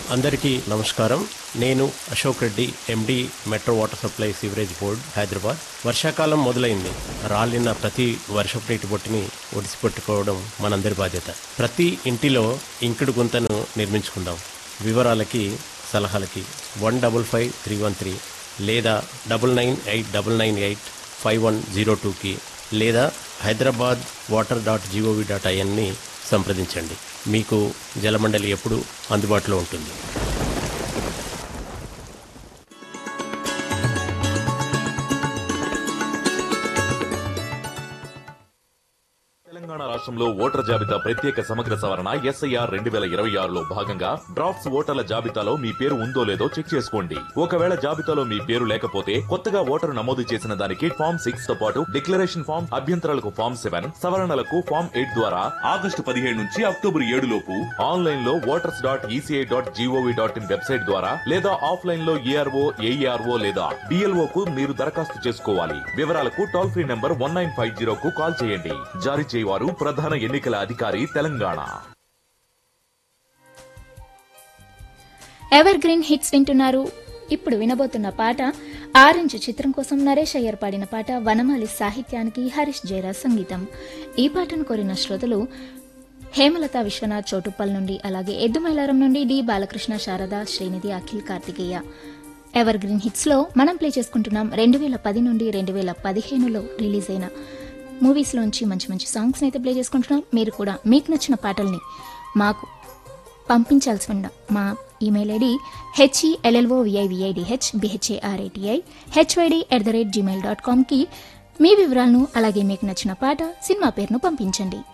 అందరికీ నమస్కారం నేను Ashok Reddy M D metro water supply sewerage board Hyderabad వర్షాకాలం మొదలైంది రాలిన ప్రతి వర్షపు నీటి బొట్టిని ఒడిసిపెట్టుకోవడం మనందరి బాధ్యత ప్రతి ఇంటిలో ఇంకుడు గుంతను నిర్మించుకుందాం వివరాలకి సలహాలకి one double five three one three లేదా double nine eight double nine eight five one zero టూకి లేదా Hyderabad water dot G O V dot ఐఎన్ని సంప్రదించండి మీకు జలమండలి ఎప్పుడు అందుబాటులో ఉంటుంది తెలంగాణ రాష్ట్రంలో ఓటర్ల జాబితా ప్రత్యేక సమగ్ర సవరణ ఎస్ఐఆర్ రెండు వేల ఇరవై ఆరులో భాగంగా డ్రాఫ్ట్స్ ఓటర్ల జాబితాలో మీ పేరు ఉందో లేదో చెక్ చేసుకోండి ఒకవేళ జాబితాలో మీ పేరు లేకపోతే కొత్తగా ఓటరు నమోదు చేసిన దానికి ఫామ్ సిక్స్ తో పాటు డిక్లరేషన్ ఫామ్ అభ్యంతరాలకు ఫామ్ సెవెన్ సవరణలకు ఫామ్ ఎయిట్ ద్వారా ఆగస్టు పదిహేడు నుంచి అక్టోబర్ ఏడు లోపు ఆన్లైన్ లో voters dot E C I dot G O V dot in website ద్వారా లేదా ఆఫ్లైన్ లో ఏఆర్ఓ ఏఈఆర్ఓ లేదా డిఎల్ఓ కు మీరు దరఖాస్తు చేసుకోవాలి వివరాలకు toll free number one nine five zero కు కాల్ చేయండి జారీ చేయవారు ప్రధాన ఎన్నికల అధికారి తెలంగాణ ఎవర్ గ్రీన్ హిట్స్ వింటున్నారు ఇప్పుడు వినబోతున్న పాట ఆరెంజ్ చిత్రం కోసం నరేష్ అయ్యర్ పాడిన పాట వనమాలి సాహిత్యానికి హరీష్ జయరాజ్ సంగీతం ఈ పాటను కోరిన శ్రోతలు హేమలత విశ్వనాథ్ చోటుప్పల్ నుండి అలాగే ఎద్దుమైలారం నుండి D Balakrishna Sharada Srinidhi Akhil Karthikeya evergreen hits లో మనం ప్లే చేసుకుంటున్నాం రెండు వేల పది నుండి రెండు వేల పదిహేనులో రిలీజ్ అయిన మూవీస్ లోంచి మంచి మంచి సాంగ్స్ అయితే ప్లే చేసుకుంటున్నాం మీరు కూడా మీకు నచ్చిన పాటల్ని మాకు పంపించాల్సి ఉన్న మా email ID HELLO విఐవిఐడిహెచ్ బిహెచ్ఏఆర్ఐటిఐ HYD at the rate Gmail dot కామ్కి మీ వివరాలను అలాగే మీకు నచ్చిన పాట సినిమా పేరును పంపించండి